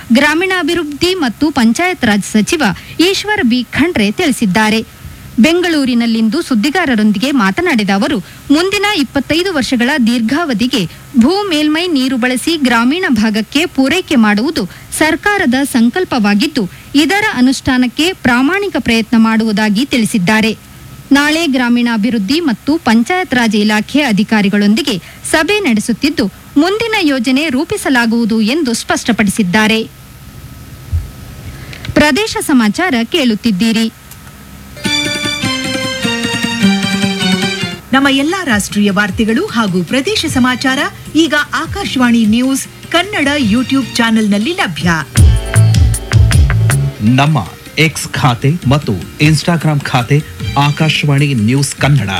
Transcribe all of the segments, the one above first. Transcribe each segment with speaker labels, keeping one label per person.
Speaker 1: ಗ್ರಾಮೀಣಾಭಿವೃದ್ಧಿ ಮತ್ತು ಪಂಚಾಯತ್ ರಾಜ್ ಸಚಿವ ಈಶ್ವರ್ ಬಿ ಖಂಡ್ರೆ ತಿಳಿಸಿದ್ದಾರೆ ಬೆಂಗಳೂರಿನಲ್ಲಿಂದು ಸುದ್ದಿಗಾರರೊಂದಿಗೆ ಮಾತನಾಡಿದ ಅವರು ಮುಂದಿನ ಇಪ್ಪತ್ತೈದು ವರ್ಷಗಳ ದೀರ್ಘಾವಧಿಗೆ ಭೂ ಮೇಲ್ಮೈ ನೀರು ಬಳಸಿ ಗ್ರಾಮೀಣ ಭಾಗಕ್ಕೆ ಪೂರೈಕೆ ಮಾಡುವುದು ಸರ್ಕಾರದ ಸಂಕಲ್ಪವಾಗಿದ್ದು ಇದರ ಅನುಷ್ಠಾನಕ್ಕೆ ಪ್ರಾಮಾಣಿಕ ಪ್ರಯತ್ನ ಮಾಡುವುದಾಗಿ ತಿಳಿಸಿದ್ದಾರೆ ನಾಳೆ ಗ್ರಾಮೀಣಾಭಿವೃದ್ಧಿ ಮತ್ತು ಪಂಚಾಯತ್ ರಾಜ್ ಇಲಾಖೆ ಅಧಿಕಾರಿಗಳೊಂದಿಗೆ ಸಭೆ ನಡೆಸುತ್ತಿದ್ದು ಮುಂದಿನ ಯೋಜನೆ ರೂಪಿಸಲಾಗುವುದು ಎಂದು ಸ್ಪಷ್ಟಪಡಿಸಿದ್ದಾರೆ ಪ್ರದೇಶ ಸಮಾಚಾರ ಕೇಳುತ್ತಿದ್ದೀರಿ
Speaker 2: ನಮ್ಮ ಎಲ್ಲಾ ರಾಷ್ಟ್ರೀಯ ವಾರ್ತೆಗಳು ಹಾಗೂ ಪ್ರದೇಶ ಸಮಾಚಾರ ಈಗ ಆಕಾಶವಾಣಿ ನ್ಯೂಸ್ ಕನ್ನಡ ಯೂಟ್ಯೂಬ್ ಚಾನೆಲ್ನಲ್ಲಿ ಲಭ್ಯ
Speaker 3: ನಮ್ಮ ಎಕ್ಸ್ ಖಾತೆ ಮತ್ತು ಇನ್ಸ್ಟಾಗ್ರಾಂ ಖಾತೆ ಆಕಾಶವಾಣಿ ನ್ಯೂಸ್ ಕನ್ನಡ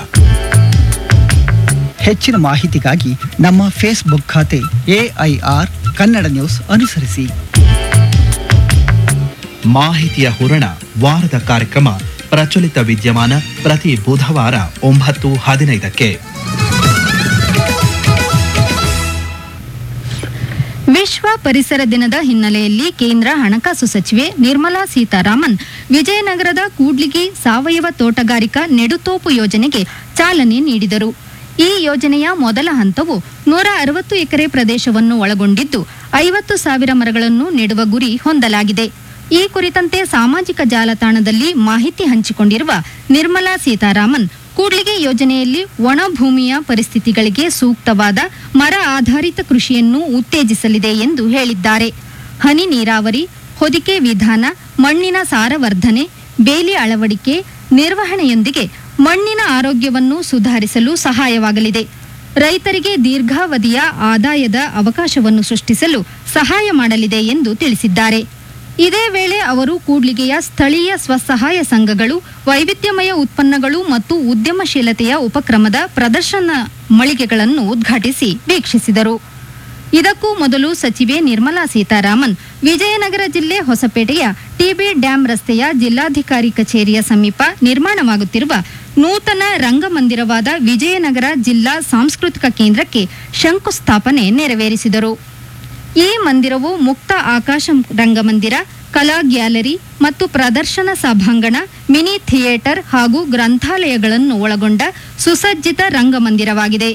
Speaker 4: ಹೆಚ್ಚಿನ ಮಾಹಿತಿಗಾಗಿ ನಮ್ಮ ಫೇಸ್ಬುಕ್ ಖಾತೆ ಎಐಆರ್ ಕನ್ನಡ ನ್ಯೂಸ್ ಅನುಸರಿಸಿ
Speaker 3: ಮಾಹಿತಿಯ ಹೂರಣ ವಾರದ ಕಾರ್ಯಕ್ರಮ ಪ್ರಚಲಿತ ವಿದ್ಯಮಾನ ಪ್ರತಿ ಬುಧವಾರ ಒಂಬತ್ತು ಹದಿನೈದಕ್ಕೆ
Speaker 1: ವಿಶ್ವ ಪರಿಸರ ದಿನದ ಹಿನ್ನೆಲೆಯಲ್ಲಿ ಕೇಂದ್ರ ಹಣಕಾಸು ಸಚಿವೆ ನಿರ್ಮಲಾ ಸೀತಾರಾಮನ್ ವಿಜಯನಗರದ ಕೂಡ್ಲಿಗಿ ಸಾವಯವ ತೋಟಗಾರಿಕಾ ನೆಡುತೋಪು ಯೋಜನೆಗೆ ಚಾಲನೆ ನೀಡಿದರು ಈ ಯೋಜನೆಯ ಮೊದಲ ಹಂತವು ನೂರ ಅರವತ್ತು ಎಕರೆ ಪ್ರದೇಶವನ್ನು ಒಳಗೊಂಡಿದ್ದು ಐವತ್ತು ಸಾವಿರ ಮರಗಳನ್ನು ನೆಡುವ ಗುರಿ ಹೊಂದಲಾಗಿದೆ ಈ ಕುರಿತಂತೆ ಸಾಮಾಜಿಕ ಜಾಲತಾಣದಲ್ಲಿ ಮಾಹಿತಿ ಹಂಚಿಕೊಂಡಿರುವ ನಿರ್ಮಲಾ ಸೀತಾರಾಮನ್ ಕೂಡ್ಲಿಗೆ ಯೋಜನೆಯಲ್ಲಿ ಒಣ ಭೂಮಿಯ ಪರಿಸ್ಥಿತಿಗಳಿಗೆ ಸೂಕ್ತವಾದ ಮರ ಆಧಾರಿತ ಕೃಷಿಯನ್ನು ಉತ್ತೇಜಿಸಲಿದೆ ಎಂದು ಹೇಳಿದ್ದಾರೆ ಹನಿ ನೀರಾವರಿ ಹೊದಿಕೆ ವಿಧಾನ ಮಣ್ಣಿನ ಸಾರವರ್ಧನೆ ಬೇಲಿ ಅಳವಡಿಕೆ ನಿರ್ವಹಣೆಯೊಂದಿಗೆ ಮಣ್ಣಿನ ಆರೋಗ್ಯವನ್ನು ಸುಧಾರಿಸಲು ಸಹಾಯವಾಗಲಿದೆ ರೈತರಿಗೆ ದೀರ್ಘಾವಧಿಯ ಆದಾಯದ ಅವಕಾಶವನ್ನು ಸೃಷ್ಟಿಸಲು ಸಹಾಯ ಮಾಡಲಿದೆ ಎಂದು ತಿಳಿಸಿದ್ದಾರೆ ಇದೇ ವೇಳೆ ಅವರು ಕೂಡ್ಲಿಗೆಯ ಸ್ಥಳೀಯ ಸ್ವಸಹಾಯ ಸಂಘಗಳು ವೈವಿಧ್ಯಮಯ ಉತ್ಪನ್ನಗಳು ಮತ್ತು ಉದ್ಯಮಶೀಲತೆಯ ಉಪಕ್ರಮದ ಪ್ರದರ್ಶನ ಮಳಿಗೆಗಳನ್ನು ಉದ್ಘಾಟಿಸಿ ವೀಕ್ಷಿಸಿದರು ಇದಕ್ಕೂ ಮೊದಲು ಸಚಿವೆ ನಿರ್ಮಲಾ ಸೀತಾರಾಮನ್ ವಿಜಯನಗರ ಜಿಲ್ಲೆ ಹೊಸಪೇಟೆಯ ಟಿಬಿ ಡ್ಯಾಂ ರಸ್ತೆಯ ಜಿಲ್ಲಾಧಿಕಾರಿ ಕಚೇರಿಯ ಸಮೀಪ ನಿರ್ಮಾಣವಾಗುತ್ತಿರುವ ನೂತನ ರಂಗಮಂದಿರವಾದ ವಿಜಯನಗರ ಜಿಲ್ಲಾ ಸಾಂಸ್ಕೃತಿಕ ಕೇಂದ್ರಕ್ಕೆ ಶಂಕುಸ್ಥಾಪನೆ ನೆರವೇರಿಸಿದರು ಈ ಮಂದಿರವು ಮುಕ್ತ ಆಕಾಶ ರಂಗಮಂದಿರ ಕಲಾ ಗ್ಯಾಲರಿ ಮತ್ತು ಪ್ರದರ್ಶನ ಸಭಾಂಗಣ ಮಿನಿ ಥಿಯೇಟರ್ ಹಾಗೂ ಗ್ರಂಥಾಲಯಗಳನ್ನು ಒಳಗೊಂಡ ಸುಸಜ್ಜಿತ ರಂಗಮಂದಿರವಾಗಿದೆ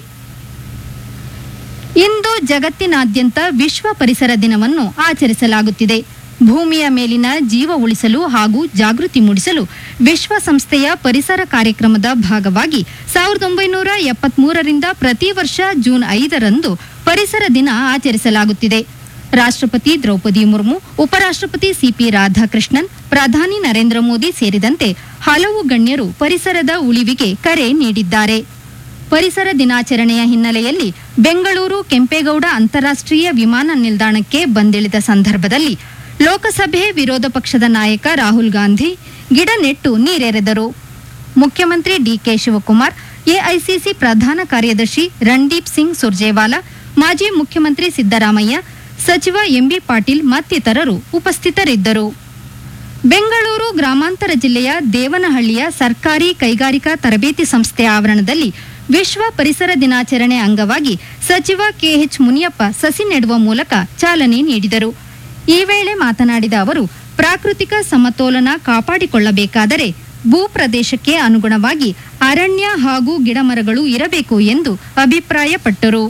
Speaker 1: ಇಂದು ಜಗತ್ತಿನಾದ್ಯಂತ ವಿಶ್ವ ಪರಿಸರ ದಿನವನ್ನು ಆಚರಿಸಲಾಗುತ್ತಿದೆ ಭೂಮಿಯ ಮೇಲಿನ ಜೀವ ಉಳಿಸಲು ಹಾಗೂ ಜಾಗೃತಿ ಮೂಡಿಸಲು ವಿಶ್ವಸಂಸ್ಥೆಯ ಪರಿಸರ ಕಾರ್ಯಕ್ರಮದ ಭಾಗವಾಗಿ ಸಾವಿರದ ಒಂಬೈನೂರ ಎಪ್ಪತ್ಮೂರರಿಂದ ಪ್ರತಿ ವರ್ಷ ಜೂನ್ ಐದರಂದು ಪರಿಸರ ದಿನ ಆಚರಿಸಲಾಗುತ್ತಿದೆ ರಾಷ್ಟ್ರಪತಿ ದ್ರೌಪದಿ ಮುರ್ಮು ಉಪರಾಷ್ಟ್ರಪತಿ ಸಿಪಿ ರಾಧಾಕೃಷ್ಣನ್ ಪ್ರಧಾನಿ ನರೇಂದ್ರ ಮೋದಿ ಸೇರಿದಂತೆ ಹಲವು ಗಣ್ಯರು ಪರಿಸರದ ಉಳಿವಿಗೆ ಕರೆ ನೀಡಿದ್ದಾರೆ ಪರಿಸರ ದಿನಾಚರಣೆಯ ಹಿನ್ನೆಲೆಯಲ್ಲಿ ಬೆಂಗಳೂರು ಕೆಂಪೇಗೌಡ ಅಂತಾರಾಷ್ಟ್ರೀಯ ವಿಮಾನ ನಿಲ್ದಾಣಕ್ಕೆ ಬಂದಿಳಿದ ಸಂದರ್ಭದಲ್ಲಿ ಲೋಕಸಭೆ ವಿರೋಧ ಪಕ್ಷದ ನಾಯಕ ರಾಹುಲ್ ಗಾಂಧಿ ಗಿಡ ನೆಟ್ಟು ನೀರೆರೆದರು ಮುಖ್ಯಮಂತ್ರಿ ಡಿಕೆ ಶಿವಕುಮಾರ್ ಎಐಸಿಸಿ ಪ್ರಧಾನ ಕಾರ್ಯದರ್ಶಿ ರಣದೀಪ್ ಸಿಂಗ್ ಸುರ್ಜೇವಾಲಾ ಮಾಜಿ ಮುಖ್ಯಮಂತ್ರಿ ಸಿದ್ದರಾಮಯ್ಯ ಸಚಿವ ಎಂಬಿ ಪಾಟೀಲ್ ಮತ್ತಿತರರು ಉಪಸ್ಥಿತರಿದ್ದರು ಬೆಂಗಳೂರು ಗ್ರಾಮಾಂತರ ಜಿಲ್ಲೆಯ ದೇವನಹಳ್ಳಿಯ ಸರ್ಕಾರಿ ಕೈಗಾರಿಕಾ ತರಬೇತಿ ಸಂಸ್ಥೆ ಆವರಣದಲ್ಲಿ ವಿಶ್ವ ಪರಿಸರ ದಿನಾಚರಣೆ ಅಂಗವಾಗಿ ಸಚಿವ ಕೆಎಚ್ ಮುನಿಯಪ್ಪ ಸಸಿ ನೆಡುವ ಮೂಲಕ ಚಾಲನೆ ನೀಡಿದರು ಈ ವೇಳೆ ಮಾತನಾಡಿದ ಅವರು ಪ್ರಾಕೃತಿಕ ಸಮತೋಲನ ಕಾಪಾಡಿಕೊಳ್ಳಬೇಕಾದರೆ ಭೂ ಪ್ರದೇಶಕ್ಕೆ ಅನುಗುಣವಾಗಿ ಅರಣ್ಯ ಹಾಗೂ ಗಿಡಮರಗಳು ಇರಬೇಕು ಎಂದು ಅಭಿಪ್ರಾಯಪಟ್ಟರು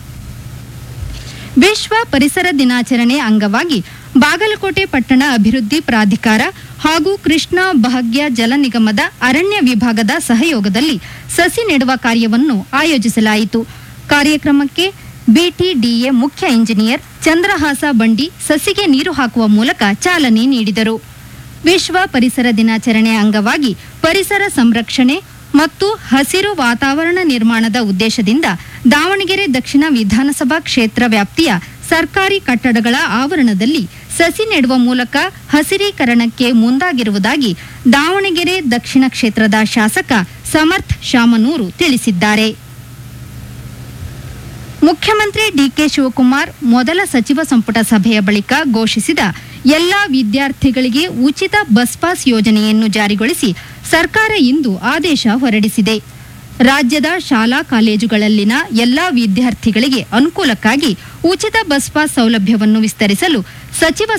Speaker 1: ವಿಶ್ವ ಪರಿಸರ ದಿನಾಚರಣೆ ಅಂಗವಾಗಿ ಬಾಗಲಕೋಟೆ ಪಟ್ಟಣ ಅಭಿವೃದ್ಧಿ ಪ್ರಾಧಿಕಾರ ಹಾಗೂ ಕೃಷ್ಣ ಭಾಗ್ಯ ಜಲ ನಿಗಮದ ಅರಣ್ಯ ವಿಭಾಗದ ಸಹಯೋಗದಲ್ಲಿ ಸಸಿ ನೆಡುವ ಕಾರ್ಯವನ್ನು ಆಯೋಜಿಸಲಾಯಿತು ಕಾರ್ಯಕ್ರಮಕ್ಕೆ ಬಿಟಿಡಿಎ ಮುಖ್ಯ ಇಂಜಿನಿಯರ್ ಚಂದ್ರಹಾಸ ಬಂಡಿ ಸಸಿಗೆ ನೀರು ಹಾಕುವ ಮೂಲಕ ಚಾಲನೆ ನೀಡಿದರು ವಿಶ್ವ ಪರಿಸರ ದಿನಾಚರಣೆ ಅಂಗವಾಗಿ ಪರಿಸರ ಸಂರಕ್ಷಣೆ ಮತ್ತು ಹಸಿರು ವಾತಾವರಣ ನಿರ್ಮಾಣದ ಉದ್ದೇಶದಿಂದ ದಾವಣಗೆರೆ ದಕ್ಷಿಣ ವಿಧಾನಸಭಾ ಕ್ಷೇತ್ರ ವ್ಯಾಪ್ತಿಯ ಸರ್ಕಾರಿ ಕಟ್ಟಡಗಳ ಆವರಣದಲ್ಲಿ ಸಸಿ ನೆಡುವ ಮೂಲಕ ಹಸಿರೀಕರಣಕ್ಕೆ ಮುಂದಾಗಿರುವುದಾಗಿ ದಾವಣಗೆರೆ ದಕ್ಷಿಣ ಕ್ಷೇತ್ರದ ಶಾಸಕ ಸಮರ್ಥ್ ಶಾಮನೂರು ತಿಳಿಸಿದ್ದಾರೆ ಮುಖ್ಯಮಂತ್ರಿ ಡಿಕೆ ಶಿವಕುಮಾರ್ ಮೊದಲ ಸಚಿವ ಸಂಪುಟ ಸಭೆಯ ಬಳಿಕ ಘೋಷಿಸಿದ ಎಲ್ಲಾ ವಿದ್ಯಾರ್ಥಿಗಳಿಗೆ ಉಚಿತ ಬಸ್ ಪಾಸ್ ಯೋಜನೆಯನ್ನು ಜಾರಿಗೊಳಿಸಿ ಸರ್ಕಾರ ಇಂದು ಆದೇಶ ಹೊರಡಿಸಿದೆ ರಾಜ್ಯದ ಶಾಲಾ ಕಾಲೇಜುಗಳಲ್ಲಿನ ಎಲ್ಲಾ ವಿದ್ಯಾರ್ಥಿಗಳಿಗೆ ಅನುಕೂಲಕ್ಕಾಗಿ ಉಚಿತ ಬಸ್ ಪಾಸ್ ಸೌಲಭ್ಯವನ್ನು ವಿಸ್ತರಿಸಲು ಸಚಿವ